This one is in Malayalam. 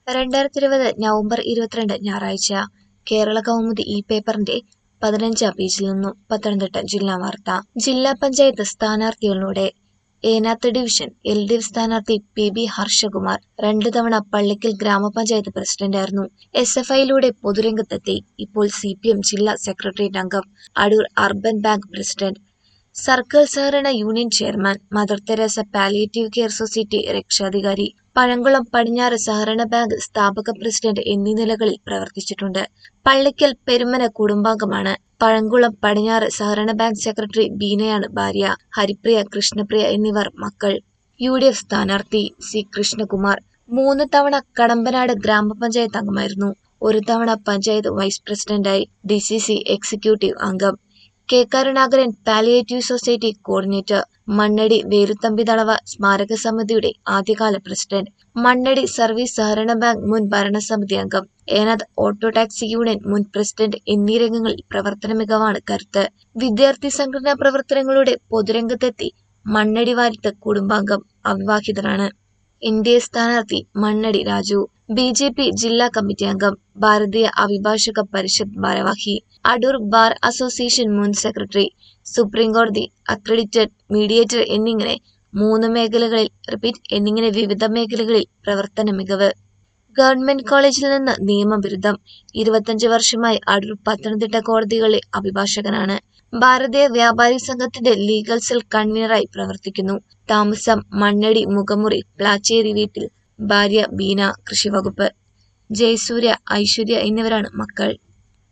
രണ്ടായിരത്തി ഇരുപത് നവംബർ ഇരുപത്തിരണ്ട് ഞായറാഴ്ച കേരള കൗമുദി ഈ പേപ്പറിന്റെ പതിനഞ്ചാം പേജിൽ നിന്നും പത്തനംതിട്ട ജില്ലാ വാർത്ത ജില്ലാ പഞ്ചായത്ത് സ്ഥാനാർത്ഥികളുടെ Enath division L D F സ്ഥാനാർത്ഥി പി ബി ഹർഷകുമാർ രണ്ടു തവണ പള്ളിക്കൽ ഗ്രാമപഞ്ചായത്ത് പ്രസിഡന്റായിരുന്നു എസ് എഫ് ഐയിലൂടെ പൊതുരംഗത്തെത്തി ഇപ്പോൾ സി പി എം ജില്ലാ സെക്രട്ടേറിയറ്റ് അംഗം Adoor urban bank president circle സഹകരണ union chairman Mother Teresa palliative care society രക്ഷാധികാരി പഴങ്കുളം പടിഞ്ഞാറ് സഹകരണ ബാങ്ക് സ്ഥാപക പ്രസിഡന്റ് എന്നീ നിലകളിൽ പ്രവർത്തിച്ചിട്ടുണ്ട് പള്ളിക്കൽ പെരുമന കുടുംബാംഗമാണ് പഴങ്കുളം പടിഞ്ഞാറ് സഹകരണ ബാങ്ക് സെക്രട്ടറി ബീനയാണ് ഭാര്യ ഹരിപ്രിയ കൃഷ്ണപ്രിയ എന്നിവർ മക്കൾ യു ഡി എഫ് സ്ഥാനാർത്ഥി സി കൃഷ്ണകുമാർ മൂന്ന് തവണ കടമ്പനാട് ഗ്രാമപഞ്ചായത്ത് അംഗമായിരുന്നു ഒരു തവണ പഞ്ചായത്ത് വൈസ് പ്രസിഡന്റായി ഡി സി സി എക്സിക്യൂട്ടീവ് അംഗം K Karunakaran palliative society coordinator Mannadi Veluthampi Dalawa സ്മാരക സമിതിയുടെ ആദ്യകാല പ്രസിഡന്റ് മണ്ണടി സർവീസ് സഹകരണ ബാങ്ക് മുൻ ഭരണസമിതി അംഗം ഏനാഥ് ഓട്ടോ ടാക്സി യൂണിയൻ മുൻ പ്രസിഡന്റ് എന്നീ രംഗങ്ങളിൽ പ്രവർത്തന മികവാണ് കരുത്ത് വിദ്യാർത്ഥി സംഘടനാ പ്രവർത്തനങ്ങളുടെ പൊതുരംഗത്തെത്തി മണ്ണടി വാരത്ത് കുടുംബാംഗം അവിവാഹിതനാണ് എൻ ഡി എ സ്ഥാനാർത്ഥി Mannadi Raju B J P ജില്ലാ കമ്മിറ്റി അംഗം ഭാരതീയ അഭിഭാഷക പരിഷത്ത് ഭാരവാഹി അടൂർ ബാർ അസോസിയേഷൻ മുൻ സെക്രട്ടറി സുപ്രീം കോടതി അക്രഡിറ്റഡ് മീഡിയേറ്റർ എന്നിങ്ങനെ മൂന്ന് മേഖലകളിൽ റിപ്പീറ്റ് എന്നിങ്ങനെ വിവിധ മേഖലകളിൽ പ്രവർത്തന മികവ് ഗവൺമെന്റ് കോളേജിൽ നിന്ന് നിയമബിരുദം ഇരുപത്തഞ്ച് വർഷമായി അടൂർ പത്തനംതിട്ട കോടതികളിലെ അഭിഭാഷകനാണ് ഭാരതീയ വ്യാപാരി സംഘത്തിന്റെ ലീഗൽ സെൽ കൺവീനറായി പ്രവർത്തിക്കുന്നു താമസം മണ്ണടി മുഖമുറി പ്ലാച്ചേരി വീട്ടിൽ ഭാര്യ ബീന കൃഷിവകുപ്പ് ജയസൂര്യ ഐശ്വര്യ എന്നിവരാണ് മക്കൾ